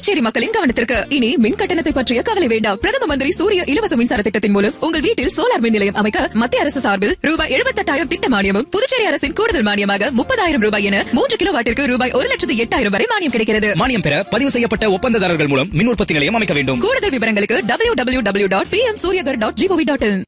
புதுச்சேரி மக்களின் கவனத்திற்கு இனி மின் கட்டணத்தை பற்றிய கவலை வேண்டாம் பிரதம மந்திரி சூரிய இலவச மின்சார திட்டத்தின் மூலம் உங்கள் வீட்டில் சோலார் மின் நிலையம் அமைக்க மத்திய அரசு சார்பில் ரூபாய் எழுபத்தெட்டாயிரம் திட்ட மானியமும் புதுச்சேரி அரசின் கூடுதல் மானியமாக முப்பதாயிரம் ரூபாய் என மூன்று கிலோ வாட்டிற்கு ரூபாய் ஒரு லட்சத்து எட்டாயிரம் வரை மானியம் கிடைக்கிறது மானியம் பெற பதிவு செய்யப்பட்ட ஒப்பந்ததாரர்கள் மூலம் மின் உற்பத்தி நிலையம் அமைக்க வேண்டும் கூடுதல் விவரங்களுக்கு W W W dot P M Suryaghar dot G O V dot in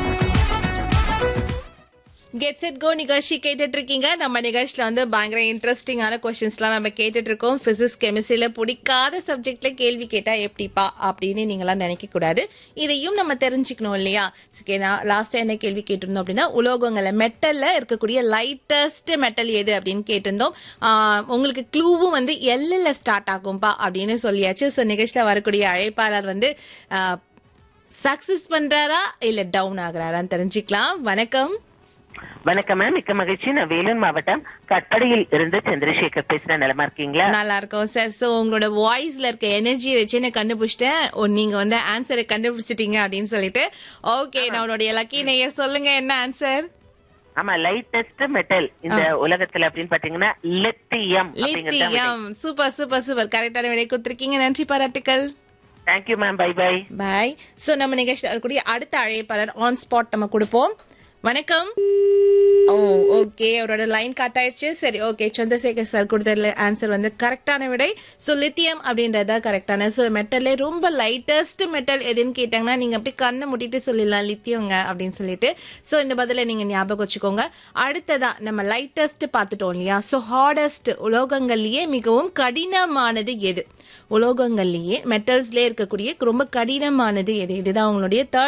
get set go நிகழ்ச்சி கேட்டுட்டு இருக்கீங்க நம்ம நிகழ்ச்சியில வந்து பயங்கர இன்ட்ரெஸ்டிங்கான கொஸ்டின்ஸ்லாம் நம்ம கேட்டுட்டு இருக்கோம் பிசிக்ஸ் கெமிஸ்ட்ரியில பிடிக்காத சப்ஜெக்ட்ல கேள்வி கேட்டா எப்படிப்பா அப்படின்னு நீங்களாம் நினைக்க கூடாது இதையும் நம்ம தெரிஞ்சுக்கணும் இல்லையா சரி, நான் லாஸ்டா என்ன கேள்வி கேட்டிருந்தோம் அப்படின்னா உலோகங்கள்ல மெட்டல்ல இருக்கக்கூடிய லைட்டஸ்ட் மெட்டல் எது அப்படின்னு கேட்டிருந்தோம் ஆஹ், உங்களுக்கு க்ளூவும் வந்து எல்லில் ஸ்டார்ட் ஆகும்பா அப்படின்னு சொல்லியாச்சு ஸோ நிகழ்ச்சியில வரக்கூடிய அழைப்பாளர் வந்து சக்சஸ் பண்றாரா இல்ல டவுன் ஆகுறாரான்னு தெரிஞ்சுக்கலாம் வணக்கம் வணக்கம் மேம் மிக்க மகிழ்ச்சி நான் வேலூர் மாவட்டம் கட்படியில் இருந்து சந்திரசேகர் பேசுறேன் நலமா இருக்கீங்களா நல்லா இருக்கும் சார் சோ உங்களோட வாய்ஸ்ல இருக்க எனர்ஜியை வச்சு நான் கண்டுபிடிச்சிட்டேன் ஓ, நீங்க வந்து ஆன்சரை கண்டுபிடிச்சிட்டீங்க அப்படின்னு சொல்லிட்டு ஓகே நம்மளுடைய லக்கி நெய்யர் சொல்லுங்க என்ன ஆன்சர் ஆமா லைட்டஸ்ட் மெட்டல் இந்த உலகத்துல அப்படின்னு பாத்தீங்கன்னா lithium lithium super super super கரெக்டான விடை கொடுத்துருக்கீங்க நன்றி பாராட்டுக்கள் thank you ma'am bye bye bye so நம்ம நிகழ்ச்சி வரக்கூடிய அடுத்த அழைப்பாளர் ஆன் ஸ்பாட் நம்ம கொடுப்போம் வணக்கம் ஓ ஓகே அவரோட லைன் கட் ஆயிடுச்சு சரி ஓகே சந்திரசேகர் சார் கொடுத்த ஆன்சர் வந்து கரெக்டான விடை ஸோ லித்தியம் அப்படின்றதா கரெக்டான ஸோ மெட்டல்லே ரொம்ப லைட்டஸ்ட் மெட்டல் எதுன்னு கேட்டாங்கன்னா நீங்க அப்படி கண்ணை மூடிட்டு சொல்லிடலாம் லித்தியங்க அப்படின்னு சொல்லிட்டு ஸோ இந்த பதில நீங்க ஞாபகம் வச்சுக்கோங்க அடுத்ததா நம்ம லைட்டஸ்ட் பார்த்துட்டோம் இல்லையா ஸோ ஹார்டஸ்ட் உலோகங்கள்லயே மிகவும் கடினமானது எது உலோகங்கள்லயே மெட்டல்ஸ்லயே இருக்கக்கூடிய ரொம்ப கடினமானது எது இதுதான் உங்களுடைய தேர்ட்